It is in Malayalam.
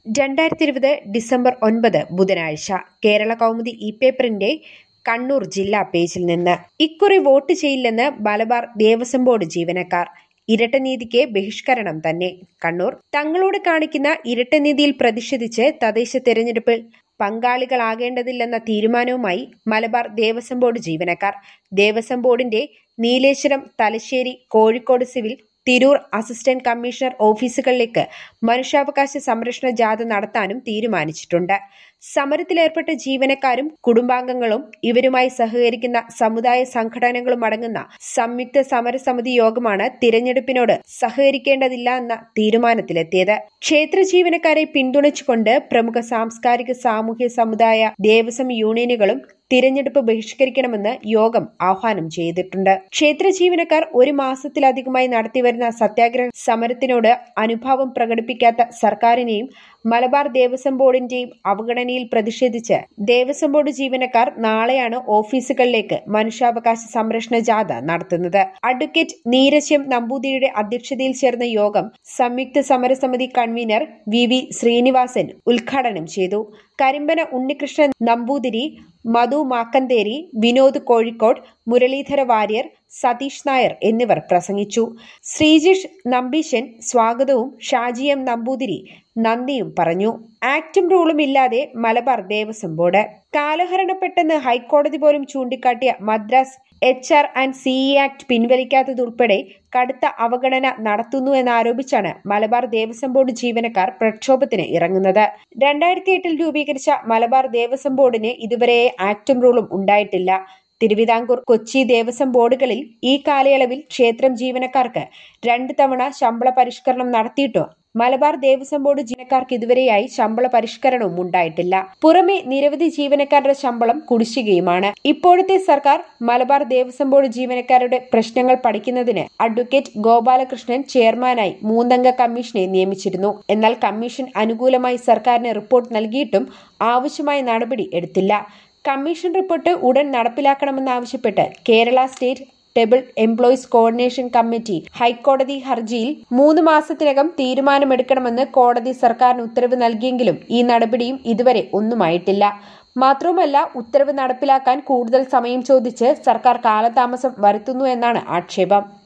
രണ്ടായിരത്തി ഇരുപത് ഡിസംബർ ഒൻപത് ബുധനാഴ്ച കേരള കൗമുദി ഇ പേപ്പറിന്റെ കണ്ണൂർ ജില്ലാ പേജിൽ നിന്ന് ഇക്കുറി വോട്ട് ചെയ്യില്ലെന്ന് മലബാർ ദേവസ്വം ബോർഡ് ജീവനക്കാർ ഇരട്ടനീതിക്ക് ബഹിഷ്കരണം തന്നെ കണ്ണൂർ തങ്ങളോട് കാണിക്കുന്ന ഇരട്ടനീതിയിൽ പ്രതിഷേധിച്ച് തദ്ദേശ തെരഞ്ഞെടുപ്പിൽ പങ്കാളികളാകേണ്ടതില്ലെന്ന തീരുമാനവുമായി മലബാർ ദേവസ്വം ബോർഡ് ജീവനക്കാർ ദേവസ്വം ബോർഡിന്റെ Nileshwaram Thalassery Kozhikode civil Tirur assistant commissioner ഓഫീസുകളിലേക്ക് മനുഷ്യാവകാശ സംരക്ഷണ ജാഥ നടത്താനും തീരുമാനിച്ചിട്ടുണ്ട് സമരത്തിലേർപ്പെട്ട ജീവനക്കാരും കുടുംബാംഗങ്ങളും ഇവരുമായി സഹകരിക്കുന്ന സമുദായ സംഘടനകളും അടങ്ങുന്ന സംയുക്ത സമരസമിതി യോഗമാണ് തിരഞ്ഞെടുപ്പിനോട് സഹകരിക്കേണ്ടതില്ല എന്ന തീരുമാനത്തിലെത്തിയത് ക്ഷേത്ര ജീവനക്കാരെ പിന്തുണച്ചുകൊണ്ട് പ്രമുഖ സാംസ്കാരിക സാമൂഹ്യ സമുദായ ദേവസ്വം യൂണിയനുകളും തിരഞ്ഞെടുപ്പ് ബഹിഷ്കരിക്കണമെന്ന് യോഗം ആഹ്വാനം ചെയ്തിട്ടുണ്ട് ക്ഷേത്ര ജീവനക്കാർ ഒരു മാസത്തിലധികമായി നടത്തിവരുന്ന സത്യാഗ്രഹ സമരത്തിനോട് അനുഭാവം പ്രകടിപ്പിക്കാത്ത സർക്കാരിനെയും മലബാർ ദേവസ്വം ബോർഡിന്റെയും അവഗണനയിൽ പ്രതിഷേധിച്ച് ദേവസ്വം ബോർഡ് ജീവനക്കാർ നാളെയാണ് ഓഫീസുകളിലേക്ക് മനുഷ്യാവകാശ സംരക്ഷണ ജാഥ നടത്തുന്നത് അഡ്വക്കേറ്റ് നീരശ്യം നമ്പൂതിരിയുടെ അധ്യക്ഷതയിൽ ചേർന്ന യോഗം സംയുക്ത സമരസമിതി കൺവീനർ വി വി ശ്രീനിവാസൻ ഉദ്ഘാടനം ചെയ്തു കരിമ്പന ഉണ്ണികൃഷ്ണൻ നമ്പൂതിരി മധു മാക്കന്തേരി വിനോദ് കോഴിക്കോട് മുരളീധര വാര്യർ സതീഷ് നായർ എന്നിവർ പ്രസംഗിച്ചു ശ്രീജിഷ് നമ്പീശൻ സ്വാഗതവും ഷാജി എം നമ്പൂതിരി നന്ദിയും പറഞ്ഞു ആക്ടും റൂളും ഇല്ലാതെ മലബാർ ദേവസ്വം ബോർഡ് കാലഹരണപ്പെട്ടെന്ന് ഹൈക്കോടതി പോലും ചൂണ്ടിക്കാട്ടിയ Madras H R and C act പിൻവലിക്കാത്തതുൾപ്പെടെ കടുത്ത അവഗണന നടത്തുന്നു എന്നാരോപിച്ചാണ് മലബാർ ദേവസ്വം ബോർഡ് ജീവനക്കാർ പ്രക്ഷോഭത്തിന് ഇറങ്ങുന്നത് രണ്ടായിരത്തി എട്ടിൽ രൂപീകരിച്ച മലബാർ ദേവസ്വം ബോർഡിന് ഇതുവരെ ആക്ടും റൂളും ഉണ്ടായിട്ടില്ല തിരുവിതാംകൂർ കൊച്ചി ദേവസ്വം ബോർഡുകളിൽ ഈ കാലയളവിൽ ക്ഷേത്രം ജീവനക്കാർക്ക് രണ്ട് തവണ ശമ്പള പരിഷ്കരണം നടത്തിയിട്ടോ മലബാർ ദേവസ്വം ബോർഡ് ജീവനക്കാർക്ക് ഇതുവരെയായി ശമ്പള പരിഷ്കരണവും ഉണ്ടായിട്ടില്ല പുറമെ നിരവധി ജീവനക്കാരുടെ ശമ്പളം കുടിശ്ശികയുമാണ് ഇപ്പോഴത്തെ സർക്കാർ മലബാർ ദേവസ്വം ബോർഡ് ജീവനക്കാരുടെ പ്രശ്നങ്ങൾ പഠിക്കുന്നതിന് അഡ്വക്കേറ്റ് ഗോപാലകൃഷ്ണൻ ചെയർമാനായി മൂന്നംഗ കമ്മീഷനെ നിയമിച്ചിരുന്നു എന്നാൽ കമ്മീഷൻ അനുകൂലമായി സർക്കാരിന് റിപ്പോർട്ട് നൽകിയിട്ടും ആവശ്യമായ നടപടി എടുത്തില്ല കമ്മീഷൻ റിപ്പോർട്ട് ഉടൻ നടപ്പിലാക്കണമെന്നാവശ്യപ്പെട്ട് Kerala state temple employees coordination committee ഹൈക്കോടതി ഹർജിയിൽ മൂന്ന് മാസത്തിനകം തീരുമാനമെടുക്കണമെന്ന് കോടതി സർക്കാരിന് ഉത്തരവ് നൽകിയെങ്കിലും ഈ നടപടിയും ഇതുവരെ ഒന്നുമായിട്ടില്ല മാത്രവുമല്ല ഉത്തരവ് നടപ്പിലാക്കാൻ കൂടുതൽ സമയം ചോദിച്ച് സർക്കാർ കാലതാമസം വരുത്തുന്നു എന്നാണ് ആക്ഷേപം